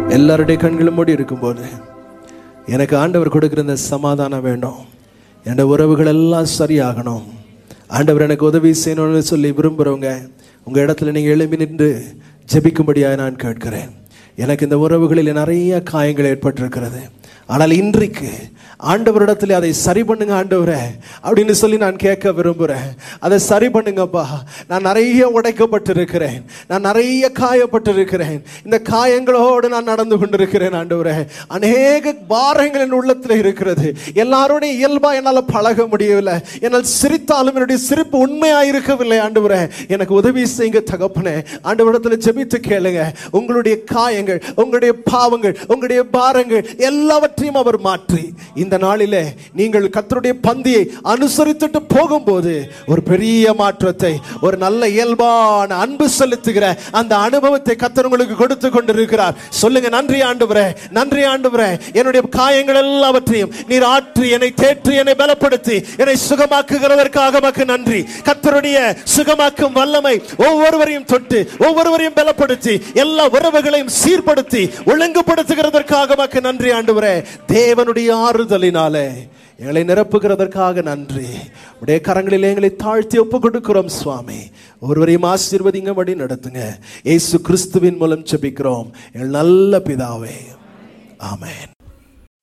எல்லாருடைய கண்களும் மூடி இருக்கும்போது எனக்கு ஆண்டவர் கொடுக்கிற இந்த சமாதானம் வேணும் என் உறவுகள் எல்லாம் சரியாகணும் ஆண்டவர் எனக்கு உதவி செய்யணும்னு சொல்லி விரும்புகிறவங்க உங்கள் இடத்துல நீங்கள் எழுப்பி நின்று ஜெபிக்கும்படியாக நான் கேட்கிறேன் எனக்கு இந்த உறவுகளில் நிறைய காயங்கள் ஏற்பட்டிருக்கிறது ஆனால் இன்றைக்கு ஆண்டவரிடத்தில் அதை சரி பண்ணுங்க ஆண்டவரே அப்படின்னு சொல்லி நான் கேட்க விரும்புகிறேன் அதை சரி பண்ணுங்கப்பா நான் நிறைய உடைக்கப்பட்டிருக்கிறேன் நான் நிறைய காயப்பட்டிருக்கிறேன் இந்த காயங்களோடு நான் நடந்து கொண்டிருக்கிறேன் ஆண்டவரே அநேக பாரங்கள் என் உள்ளத்தில் இருக்கிறது எல்லாரோடையும் இயல்பா என்னால் பழக முடியவில்லை என்னால் சிரித்தாலும் என்னுடைய சிரிப்பு உண்மையாக இருக்கவில்லை ஆண்டவரே எனக்கு உதவி செய்யுங்க தகப்பனே ஆண்டவரிடத்தில் ஜெபித்து கேளுங்க உங்களுடைய காயங்கள் உங்களுடைய பாவங்கள் உங்களுடைய பாரங்கள் எல்லாவற்றையும் அவர் மாற்றி இந்த நாளிலே நீங்கள் கர்த்தருடைய பந்தியை அனுசரித்துட்டு போகும்போது ஒரு பெரிய மாற்றத்தை ஒரு நல்ல இயல்பான அன்பு செலுத்துகிற அந்த அனுபவத்தை கர்த்தர் உங்களுக்கு கொடுத்து கொண்டிருக்கிறார் சொல்லுங்க நன்றி ஆண்டவரே நன்றி ஆண்டவரே என்னுடைய காயங்கள் எல்லாவற்றையும் நீர் ஆற்றி என்னை தேற்றி என்னை பலப்படுத்தி என்னை சுகமாக்குகிறதற்காக மக்கு நன்றி கர்த்தருடைய சுகமாக்கும் வல்லமை ஒவ்வொருவரையும் தொட்டு ஒவ்வொருவரையும் பலப்படுத்தி எல்லா உறவுகளையும் சீர்படுத்தி ஒழுங்குபடுத்துகிறதற்காக மக்கு நன்றி ஆண்டவரே தேவனுடைய ஆறுதலினாலே எங்களை நிரப்புகிறதற்காக நன்றி உடைய கரங்களில் எங்களை தாழ்த்தி ஒப்பு கொடுக்கிறோம் சுவாமி ஒருவரையும் ஆசீர்வதிங்க வழி நடத்துங்க இயேசு கிறிஸ்துவின் மூலம் ஜெபிக்கிறோம் எங்கள் நல்ல பிதாவே ஆமென்